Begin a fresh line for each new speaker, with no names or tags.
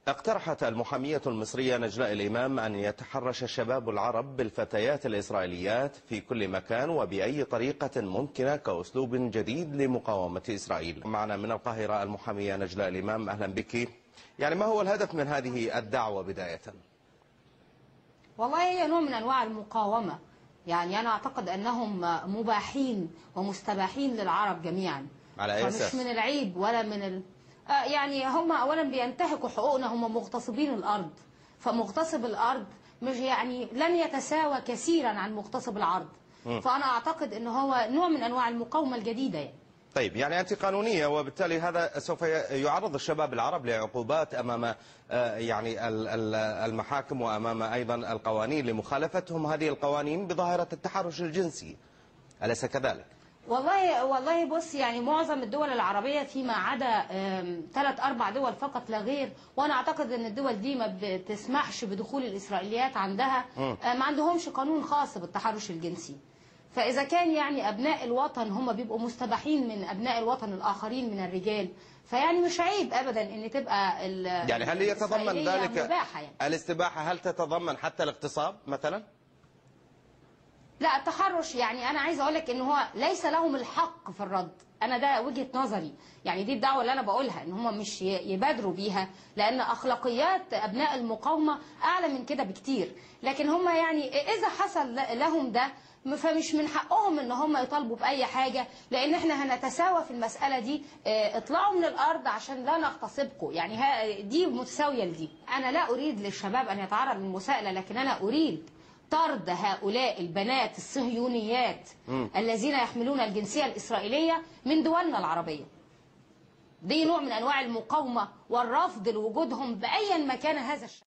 اقترحت المحامية المصرية نجلاء الإمام أن يتحرش الشباب العرب بالفتيات الإسرائيليات في كل مكان وبأي طريقة ممكنة كأسلوب جديد لمقاومة إسرائيل معنا من القاهرة المحامية نجلاء الإمام أهلا بك يعني ما هو الهدف من هذه الدعوة بداية؟
والله هي نوع من أنواع المقاومة يعني أنا أعتقد أنهم مباحين ومستباحين للعرب جميعا
على أي
فمش
أساس؟
من العيب ولا من ال... آه يعني هم أولا بينتهكوا حقوقنا هم مغتصبين الأرض فمغتصب الأرض مش يعني لن يتساوى كثيرا عن مغتصب العرض فأنا أعتقد أن هو نوع من أنواع المقاومة الجديدة يعني.
طيب يعني أنت قانونية وبالتالي هذا سوف يعرض الشباب العرب لعقوبات أمام آه، يعني ال- ال- المحاكم وأمام أيضا القوانين لمخالفتهم هذه القوانين بظاهرة التحرش الجنسي أليس كذلك؟
والله والله بص يعني معظم الدول العربية فيما عدا ثلاث أربع دول فقط لا غير وأنا أعتقد أن الدول دي ما بتسمحش بدخول الإسرائيليات عندها آه، ما عندهمش قانون خاص بالتحرش الجنسي فإذا كان يعني أبناء الوطن هم بيبقوا مستباحين من أبناء الوطن الآخرين من الرجال فيعني مش عيب أبدا أن تبقى ال-
يعني هل يتضمن
الإسرائيلية
ذلك
مباحة يعني.
الاستباحة هل تتضمن حتى الاغتصاب مثلا؟
لا التحرش يعني انا عايزه اقول لك ان هو ليس لهم الحق في الرد انا ده وجهه نظري يعني دي الدعوه اللي انا بقولها ان هم مش ي- يبادروا بيها لان اخلاقيات ابناء المقاومه اعلى من كده بكتير لكن هم يعني اذا حصل ل- لهم ده م- فمش من حقهم ان هم يطالبوا باي حاجه لان احنا هنتساوى في المساله دي اه، اطلعوا من الارض عشان لا نغتصبكم يعني ها- دي متساويه لدي انا لا اريد للشباب ان يتعرض للمساءله لكن انا اريد طرد هؤلاء البنات الصهيونيات الذين يحملون الجنسية الإسرائيلية من دولنا العربية دي نوع من أنواع المقاومة والرفض لوجودهم بأيا ما كان هذا الشيء